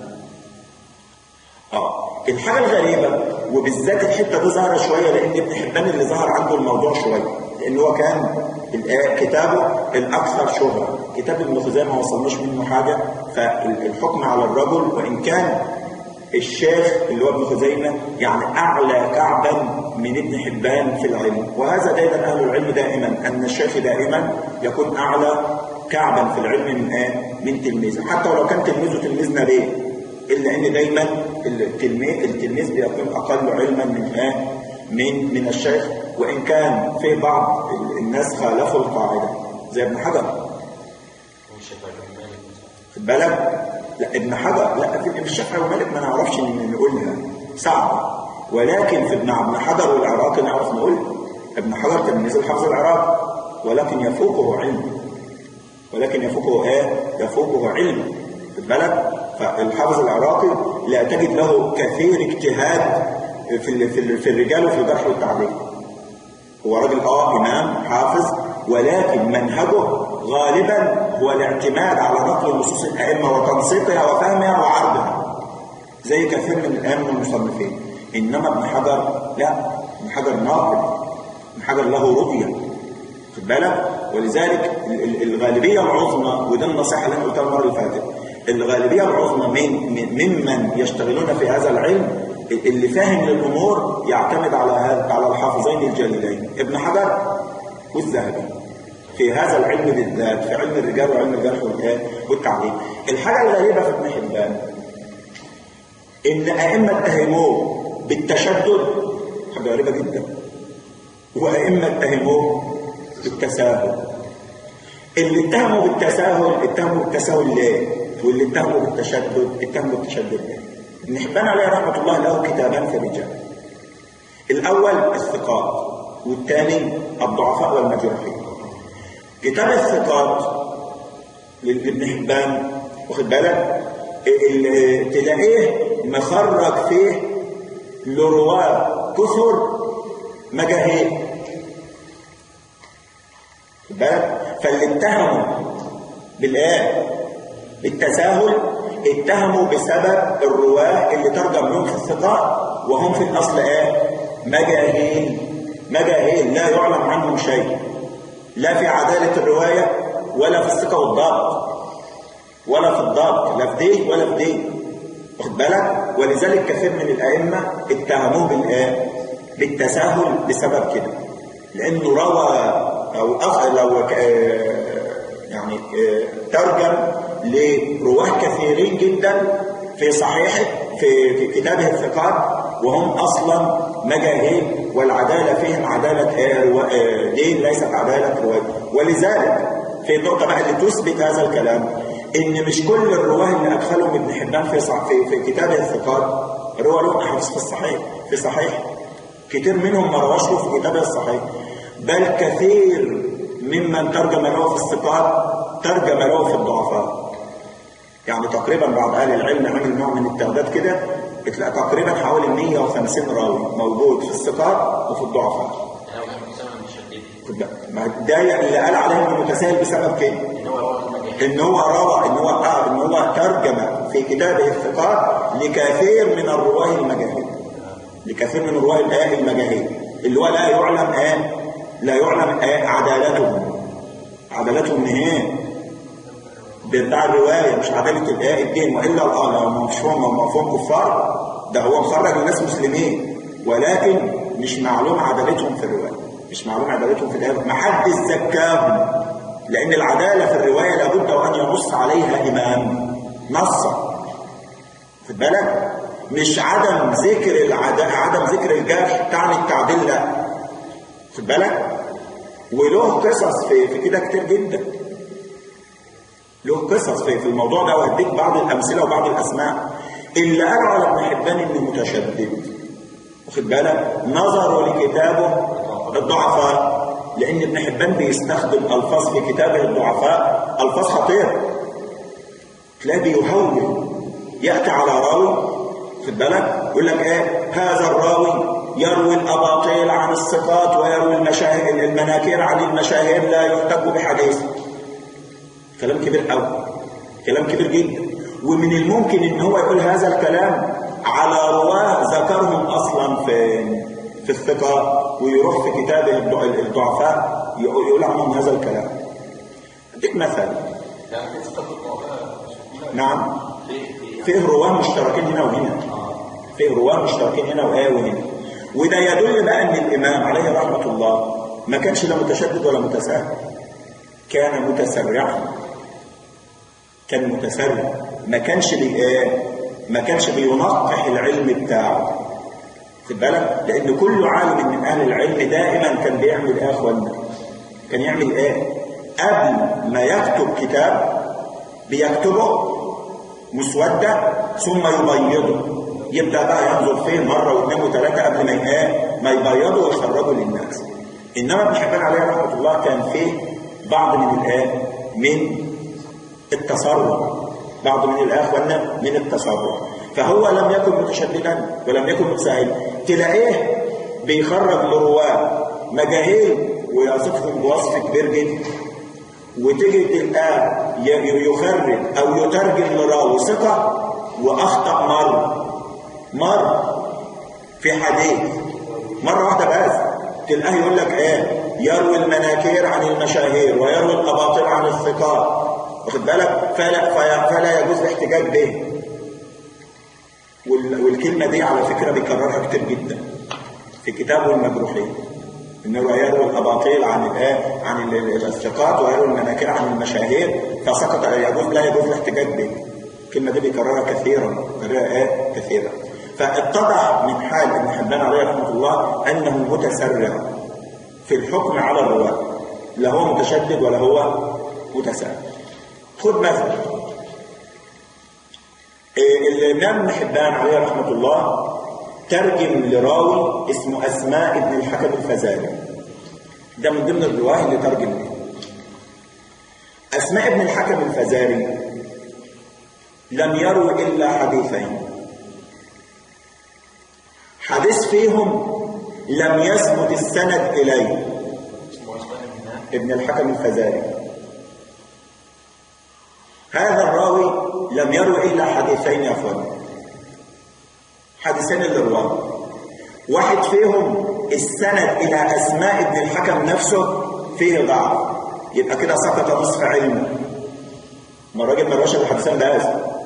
آه الحاجة الغريبة وبالذات الحتة دي ظاهرة شوية لأن ابن حبان اللي ظهر عنده الموضوع شوية لأن هو كان كتابه الأكثر شهرة كتاب ابن خزيمة ما وصلناش منه حاجة فالحكم على الرجل وإن كان الشيخ اللي هو ابن خزيمة يعني أعلى كعبا من ابن حبان في العلم وهذا دائما أهل العلم دائما أن الشيخ دائما يكون أعلى كعبا في العلم من آه من تلميذه حتى ولو كان تلميذه تلميذ نبي إلا أن دايما التلميذ التلميذ بيكون أقل علما من آه من من الشيخ وإن كان في بعض الناس خالفوا القاعدة زي ابن حجر خد بالك لا ابن حجر لا في الشافعي ومالك ما نعرفش نقولها صعبة ولكن في ابن ابن حجر والعراقي نعرف نقول ابن حجر تلميذ الحافظ العراقي ولكن يفوقه علم ولكن يفوقه ايه؟ يفوقه علم خد بالك فالحافظ العراقي لا تجد له كثير اجتهاد في في في الرجال وفي الجرح والتعديل هو راجل اه امام حافظ ولكن منهجه غالبا هو الاعتماد على نقل نصوص الائمه وتنسيقها وفهمها وعرضها زي كثير من الائمه المصنفين انما ابن حجر لا ابن حجر ناقل ابن حجر له رؤيه خد بالك ولذلك الغالبيه العظمى وده النصيحه اللي انا قلتها المره اللي فاتت الغالبيه العظمى من ممن يشتغلون في هذا العلم اللي فاهم للامور يعتمد على هذا على الحافظين الجليلين ابن حجر والذهبي في هذا العلم بالذات في علم الرجال وعلم الجرح والتعديل الحاجه الغريبه في ابن حبان ان ائمه اتهموه بالتشدد حاجه غريبه جدا وائمه اتهموه بالتساهل اللي اتهموا بالتساهل اتهموا بالتساهل ليه واللي اتهموا بالتشدد اتهموا بالتشدد ليه ابن حبان عليه رحمه الله له كتابان في الرجال الأول الثقات والثاني الضعفاء والمجروحين كتاب الثقات لابن حبان واخد بالك ال- تلاقيه مخرج فيه لرواه كثر مجاهيل واخد بالك فاللي اتهموا بالايه بالتساهل اتهموا بسبب الرواه اللي ترجم لهم في الثقات وهم في الاصل ايه مجاهيل مجاهيل لا يعلم عنهم شيء لا في عداله الروايه ولا في الثقه والضبط ولا في الضبط لا في دي ولا في دي واخد بالك ولذلك كثير من الائمه اتهموه بالايه بالتساهل بسبب كده لانه روى او أخ لو ك- آه، يعني آه، ترجم لرواه كثيرين جدا في صحيحه في في كتابه الثقات وهم اصلا مجاهيل والعداله فيهم عداله آه، روا- آه، دين ليست عداله روايه ولذلك في النقطه بقى اللي تثبت هذا الكلام ان مش كل الرواه اللي ادخلهم ابن حبان في صح- في, في كتابه الثقات روى لهم احاديث في الصحيح في صحيح كتير منهم ما رواش له في كتابه الصحيح بل كثير ممن ترجم له في الثقات ترجم له في الضعفاء يعني تقريبا بعض اهل العلم عمل نوع من التعداد كده بتلاقي تقريبا حوالي 150 راوي موجود في الثقات وفي الضعفاء انا بحب السنه المشدده خد بالك. ما ده اللي قال عليه انه متساهل بسبب كده ان هو رواه المجاهيل ان هو روى ان هو قال ان هو ترجم في كتابه الثقات لكثير من الرواه المجاهيل لكثير من الرواه الايه المجاهيل اللي هو لا يعلم ايه لا يعلم ايه عدالتهم عدالتهم ايه بتاع الروايه مش عداله الايه الدين والا اه لو مفهوم مفهوم كفار ده هو مخرج لناس مسلمين ولكن مش معلوم عدالتهم في الروايه مش معلوم عدالتهم في الروايه ما حدش زكاهم لان العداله في الروايه لابد وان ينص عليها امام نصا خد بالك مش عدم ذكر العد... عدم ذكر الجرح تعني التعديل لا خد بالك وله قصص في, في كده كتير جدا له قصص في, في الموضوع ده وهديك بعض الامثله وبعض الاسماء اللي قالوا على ابن حبان انه متشدد واخد بالك نظروا لكتابه الضعفاء لان ابن حبان بيستخدم الفاظ في كتابه الضعفاء الفاظ خطيره تلاقيه بيهول ياتي على راوي خد بالك يقول لك ايه هذا الراوي يروي الاباطيل عن الثقات ويروي المشاهير المناكير عن المشاهير لا يحتج بحديث كلام كبير قوي كلام كبير جدا ومن الممكن ان هو يقول هذا الكلام على رواه ذكرهم اصلا في في الثقه ويروح في كتابه الضع- الضعفاء يقول عنهم هذا الكلام اديك مثل يعني في ثقه الضعفاء نعم في في فيه رواه مشتركين هنا وهنا فيه رواه مشتركين هنا وآه وهنا وده يدل بقى ان الامام عليه رحمه الله ما كانش لا متشدد ولا متساهل كان متسرعا كان متسرع ما كانش بي آه، ما كانش بينقح العلم بتاعه خد بالك لان كل عالم من اهل العلم دائما كان بيعمل ايه يا اخوانا كان يعمل ايه قبل ما يكتب كتاب بيكتبه مسودة ثم يبيضه يبدأ بقى ينظر فيه مرة واثنين وثلاثة قبل ما ايه ما يبيضه ويخرجه للناس إنما ابن حبان عليه رحمة الله كان فيه بعض من الايه من التسرع بعض من الآخوان من التسرع فهو لم يكن متشددا ولم يكن متساهلا تلاقيه بيخرج لرواه مجاهيل ويصفهم بوصف كبير جدا وتيجي تلقاه ي- يخرج او يترجم لراوي ثقه واخطا مره مره في حديث مره واحده بس تلقاه يقول لك ايه يروي المناكير عن المشاهير ويروي الاباطيل عن الثقات واخد بالك فلا فلا, فلا يجوز الاحتجاج به وال- والكلمه دي على فكره بيكررها كتير جدا في كتابه المجروحين انه يروي الاباطيل عن الايه عن ال- ال- الثقات ويروي المناكير عن المشاهير فسقط يجوز لا يجوز الاحتجاج به الكلمه دي بيكررها كثيرا بيكررها ايه كثيرا فاتضح من حال ابن حبان عليه رحمه الله انه متسرع في الحكم على الرواه لا هو متشدد ولا هو متساهل خد مثلا إيه، الامام ابن حبان عليه رحمه الله ترجم لراوي اسمه أسماء بن الحكم الفزاري ده من ضمن الرواية اللي ترجم لها أسماء بن الحكم الفزاري لم يروي إلا حديثين حديث فيهم لم يثبت السند إليه اسمه عثمان بن ابن الحكم الفزاري هذا الراوي لم يروي إلا حديثين يا أخوان حديثين اللي رواه واحد فيهم السند إلى أسماء ابن الحكم نفسه فيه ضعف يبقى كده سقط نصف علمه ما الراجل ما رواش إلا حديثين بس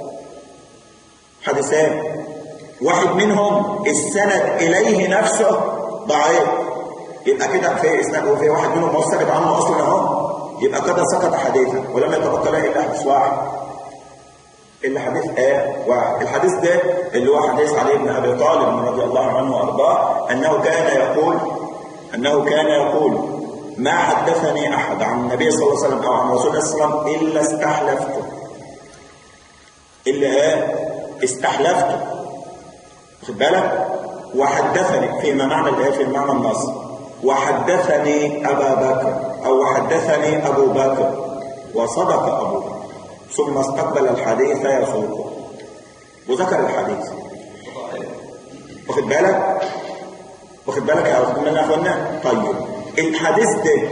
حديثان واحد منهم السند إليه نفسه ضعيف يبقى كده في اسناد وفي واحد منهم هو ثابت عنه اصلا اهو يبقى كده سقط حديثا ولم يتبقى له الا حديث واحد الا حديث ايه واحد الحديث ده اللي هو حديث علي بن ابي طالب رضي الله عنه وارضاه انه كان يقول انه كان يقول ما حدثني احد عن النبي صلى الله عليه وسلم او عن رسول الله صلى الله عليه وسلم الا استحلفته الا ايه استحلفته واخد بالك وحدثني فيما معنى الايه في معنى النص وحدثني ابا بكر او حدثني ابو بكر وصدق ابو بكر ثم استقبل الحديث يسوقه وذكر الحديث واخد بالك واخد بالك يا واخد بالنا يا اخوانا طيب الحديث ده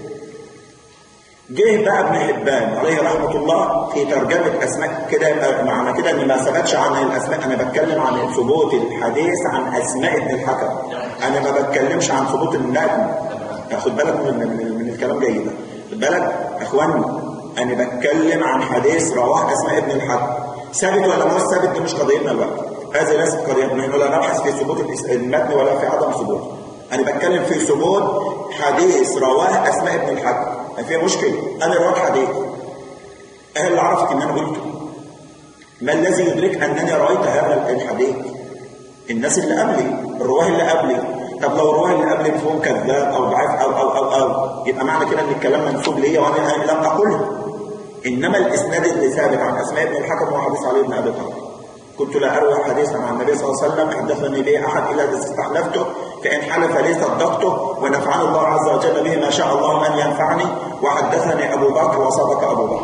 جه بقى ابن حبان عليه رحمه الله في ترجمه اسماء كده يبقى معنى كده ان ما ثبتش عن الاسماء انا بتكلم عن ثبوت الحديث عن اسماء ابن الحكم انا ما بتكلمش عن ثبوت النجم خد بالك من, من, من الكلام جيدا خد بالك يا اخواني انا بتكلم عن حديث رواه اسماء ابن الحكم ثابت ولا مش ثابت دي مش قضيتنا الوقت هذه ليست قضيتنا نحن لا نبحث في ثبوت المتن ولا في عدم ثبوته انا بتكلم في ثبوت حديث رواه اسماء ابن الحكم ما فيها مشكله انا رواه حديث انا اللي عرفت ان انا قلته ما الذي يدرك انني رايت هذا الحديث الناس اللي قبلي الرواه اللي قبلي طب لو الرواه اللي قبلي مفهوم كذاب او ضعيف او او او او يبقى معنى كده ان الكلام منسوب ليا وانا لم اقله انما الاسناد اللي ثابت عن اسماء ابن الحكم هو حديث علي بن ابي طالب كنت لا اروي حديثا عن النبي صلى الله عليه وسلم حدثني به احد الا اذا استحلفته فان حلف لي صدقته ونفعني الله عز وجل به ما شاء الله ان ينفعني وحدثني ابو بكر وصدق ابو بكر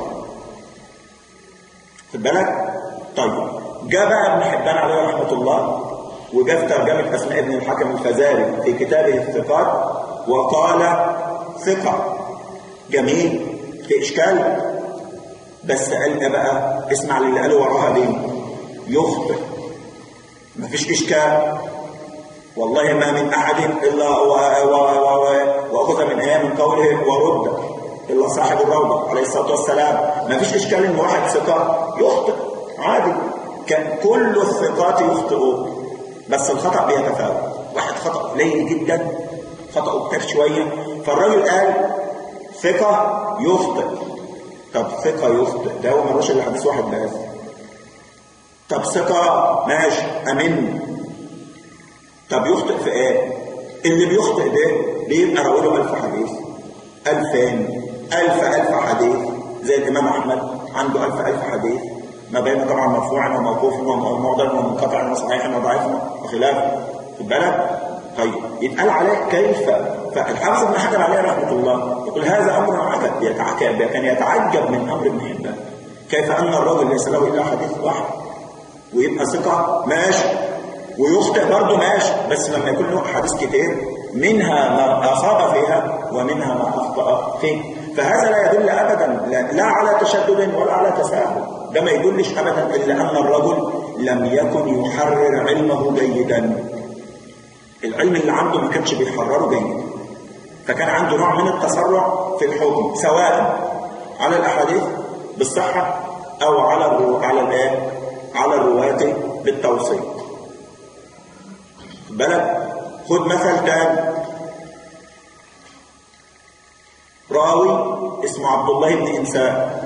خد بالك طيب جاء بقى ابن حبان عليه رحمه الله وجاء في ترجمه اسماء ابن الحكم الفزاري في كتابه الثقات وقال ثقه جميل في اشكال بس قال ايه بقى اسمع للي قاله وراها دي يخطئ مفيش اشكال والله ما من احد الا واخذ من ايه من قوله ورد الا صاحب الروضه عليه الصلاه والسلام مفيش اشكال ان واحد ثقه يخطئ عادي كان كل الثقات يخطئون بس الخطا بيتفاوت واحد خطا قليل جدا خطا كتير شويه فالراجل قال ثقه يخطئ طب ثقة يخطئ ده هو ملوش إلا حديث واحد بس طب ثقة ماشي أمن طب يخطئ في إيه؟ اللي بيخطئ ده بيبقى راوي له ألف حديث ألفين ألف ألف حديث زي الإمام أحمد عنده ألف ألف حديث ما بين طبعا مرفوع وموقوف ومعضل ومنقطع وصحيح وضعيف وخلافه خد بالك طيب يتقال عليه كيف فالحافظ ابن حجر عليه رحمه الله يقول هذا امر عجب يتعجب كان يتعجب من امر ابن حبان كيف ان الرجل ليس له الا حديث واحد ويبقى ثقه ماشي ويخطئ برضه ماشي بس لما يكون له احاديث كتير منها ما اصاب فيها ومنها ما اخطا فيه فهذا لا يدل ابدا لا, لا على تشدد ولا على تساهل ده ما يدلش ابدا الا ان الرجل لم يكن يحرر علمه جيدا العلم اللي عنده ما كانش بيحرره جيد فكان عنده نوع من التسرع في الحكم سواء على الاحاديث بالصحه او على الرو... على الايه على الرواه بالتوثيق بالك خد مثل تاني راوي اسمه عبد الله بن انسان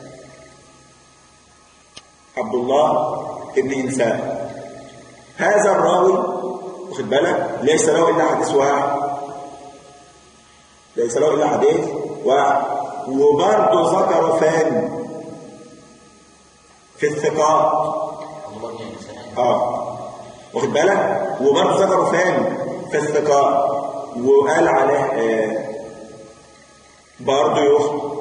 عبد الله بن انسان هذا الراوي واخد بالك ليس له الا حديث واحد ليس له الا حديث واحد وبرضه ذكروا فين في الثقات الله ينسى اه واخد بالك وبرضه ذكروا فين في الثقات وقال عليه آه برضه يخطئ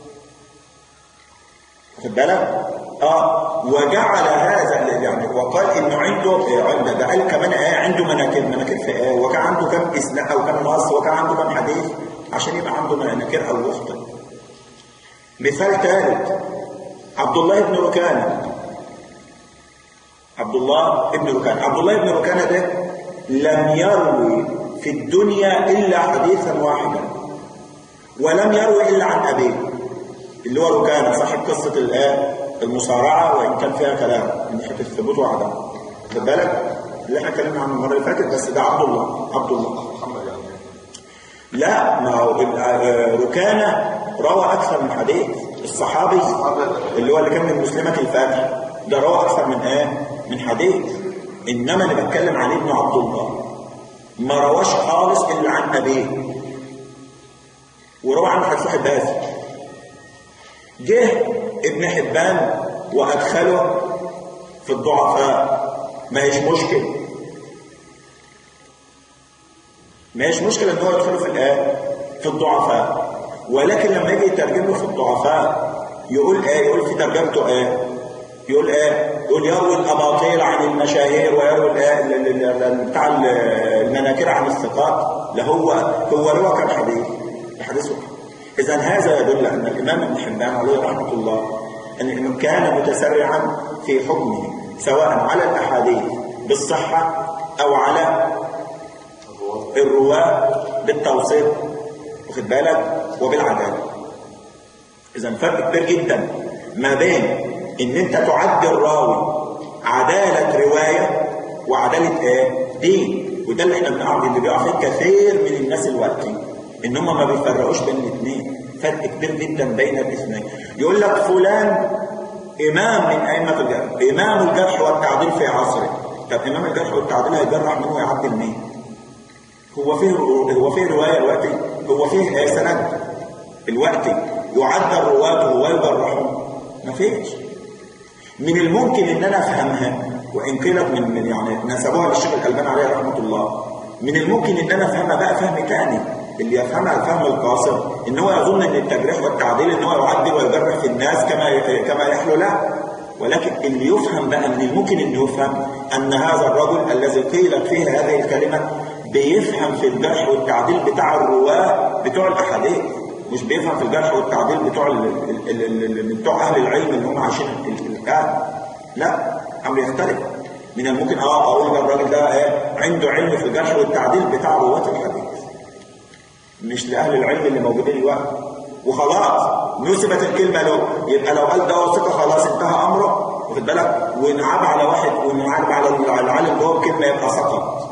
واخد بالك اه وجعل هذا يعني وقال انه عنده إيه عنده ده قال كمان ايه عنده مناكير مناكير في ايه وكان عنده كم اسناد او كم نص وكان عنده كم حديث عشان يبقى عنده مناكير او يخطئ مثال ثالث عبد الله بن ركانه عبد الله بن ركانه عبد الله بن ركانه ده لم يروي في الدنيا الا حديثا واحدا ولم يروي الا عن ابيه اللي هو ركانه صاحب قصه الآن المصارعه وان كان فيها كلام من ناحيه الثبوت وعدم خد بالك اللي احنا اتكلمنا عنه المره اللي فاتت بس ده عبد الله عبد الله محمد يعني لا ما هو آه، ركانه روى اكثر من حديث الصحابي اللي هو اللي كان من مسلمه الفاتح ده روى اكثر من ايه من حديث انما اللي بتكلم عليه ابن عبد الله ما رواش خالص الا عن ابيه وروى عنه حديث واحد بس جه ابن حبان وادخله في الضعفاء ما هيش مشكله ما هيش مشكله ان هو يدخله في الايه في الضعفاء ولكن لما يجي يترجم له في الضعفاء يقول ايه يقول في ترجمته ايه يقول ايه يقول يروي الاباطيل عن المشاهير ويروي الايه ال- ال- ال- بتاع ال- المناكير عن الثقات لا هو هو روى كم حديث الحديث واحد اذا هذا يدل ان الامام ابن حبان عليه رحمه الله ان انه كان متسرعا في حكمه سواء على الاحاديث بالصحه او على الرواة بالتوصيف واخد بالك وبالعدالة إذا فرق كبير جدا ما بين إن أنت تعدي الراوي عدالة رواية وعدالة إيه؟ دين وده اللي إحنا بنعرف اللي بيقع فيه كثير من الناس الوقتي إن هم ما بيفرقوش بين الاثنين فرق كبير جدا بين الاثنين يقول لك فلان إمام من أئمة الجرح إمام الجرح والتعديل في عصره طب إمام الجرح والتعديل هيجرح مين ويعدل مين؟ هو فيه هو فيه روايه دلوقتي هو فيه آه سند دلوقتي يعدل رواته ويجرحون ما فيش من الممكن ان انا افهمها وان قيلت من من يعني نسبوها للشيخ الالباني عليه رحمه الله من الممكن ان انا افهمها بقى فهم تاني اللي يفهمها الفهم القاصر ان هو يظن ان التجريح والتعديل ان هو يعدل ويجرح في الناس كما كما يحلو له ولكن اللي يفهم بقى من الممكن انه يفهم ان هذا الرجل الذي قيلت فيه هذه الكلمه بيفهم في الجرح والتعديل بتاع الرواه بتوع الاحاديث مش بيفهم في الجرح والتعديل بتوع ال ال ال ال بتوع اهل العلم اللي هم عايشين الان لا امر يختلف من الممكن اه اقول ده الراجل ده ايه عنده علم في الجرح والتعديل بتاع رواه الحديث مش لاهل العلم اللي موجودين دلوقتي وخلاص نسبت الكلمه له يبقى لو قال ده ثقه خلاص انتهى امره واخد بالك ونعاب على واحد ونعاب على العالم ده بكلمه يبقى سقط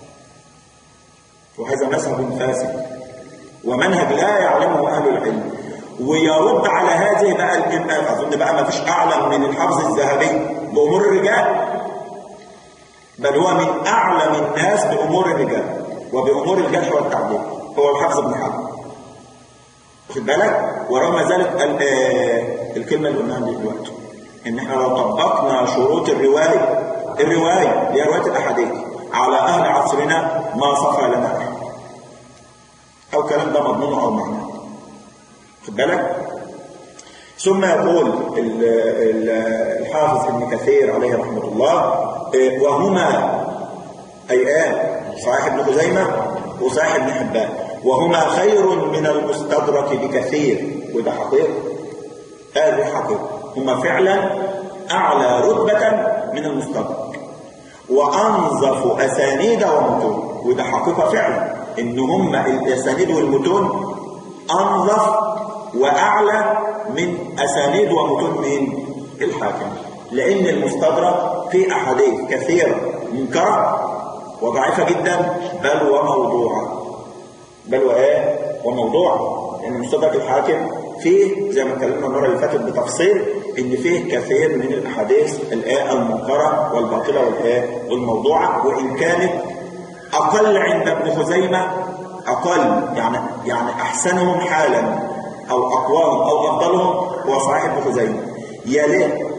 وهذا مذهب فاسد ومنهج لا يعلمه اهل العلم ويرد على هذه بقى الامام اظن بقى ما فيش اعلم من الحافظ الذهبي بامور الرجال بل هو من اعلم الناس بامور الرجال وبامور الجرح والتعديل هو الحافظ ابن حجر واخد بالك ورغم ذلك ال- آه، الكلمه اللي قلناها دي دلوقتي ان احنا لو طبقنا شروط الروايه الروايه اللي هي روايه الاحاديث على اهل عصرنا ما صفى لنا احد او كلام ده مضمون او معنى خد بالك ثم يقول ال- ال- الحافظ ابن كثير عليه رحمه الله إيه، وهما اي ايه صحيح ابن خزيمه وصحيح ابن حبان وهما خير من المستدرك بكثير وده حقيقه هذه حقيقه هما فعلا اعلى رتبه من المستدرك وانظف اسانيد ومتون وده حقيقه فعلا ان هم الاسانيد والمتون انظف واعلى من اسانيد ومتون من الحاكم لان المستدرك فيه احاديث كثيره منكره وضعيفه جدا بل وموضوعه بل وايه وموضوعه لان المستدرك الحاكم فيه زي ما اتكلمنا المره اللي فاتت بتفصيل ان فيه كثير من الاحاديث الايه المنكره والباطله والايه والموضوعه وان كانت اقل عند ابن خزيمه اقل يعني يعني احسنهم حالا او اقواهم او افضلهم هو صحيح ابن خزيمه يليه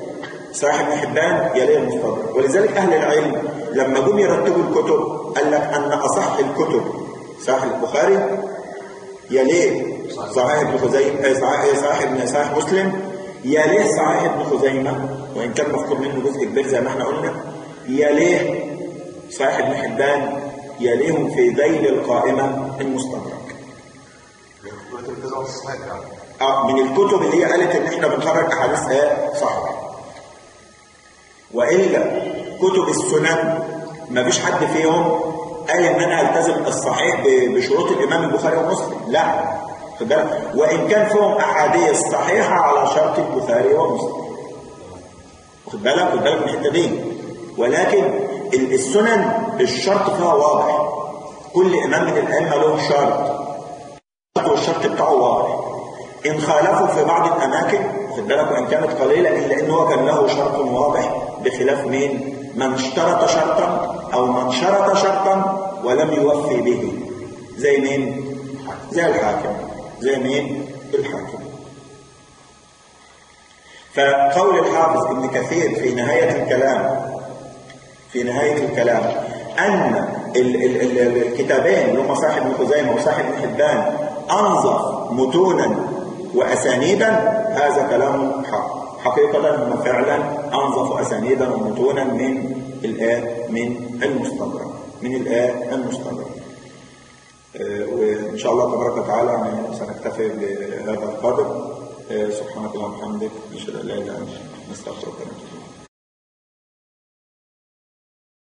صحيح ابن حبان يليه المستدرك ولذلك أهل العلم لما جم يرتبوا الكتب قال لك أن أصح الكتب صحيح البخاري يليه صحيح ابن خزيمة صحيح صحيح ابن صحيح مسلم يليه صحيح ابن خزيمة وإن كان مفقود منه جزء كبير زي ما احنا قلنا يليه صحيح ابن حبان يليهم في ذيل القائمة المستدرك كتب التزام الصحيح يعني آه، من الكتب اللي هي قالت ان احنا بنخرج احاديث ايه صحيحه والا كتب السنن ما فيش حد فيهم قال ان انا التزم الصحيح ب- بشروط الامام البخاري ومسلم لا خد بالك وان كان فيهم احاديث صحيحه على شرط البخاري ومسلم خد بالك خد بالك من الحته دي ولكن ال- السنن الشرط فيها واضح كل امام من الائمه له شرط والشرط بتاعه واضح إن خالفوا في بعض الأماكن خد بالك وإن كانت قليلة إلا إن هو كان له شرط واضح بخلاف مين؟ من اشترط شرطا أو من شرط شرطا ولم يوفي به زي مين؟ زي الحاكم زي مين؟ الحاكم فقول الحافظ ابن كثير في نهاية الكلام في نهاية الكلام أن ال ال ال الكتابين اللي هم صاحب ابن خزيمة وصاحب ابن حبان أنظف متونا وأسانيدا هذا كلام حق حقيقة هم فعلا أنظف أسانيدا ومتونا من الآية من المستدرك من الآية المستدرك آه، وإن شاء الله تبارك وتعالى يعني سنكتفي بهذا القدر آه، سبحانك اللهم وبحمدك نشهد أن لا إله إلا أنت نستغفرك ونتوب إليك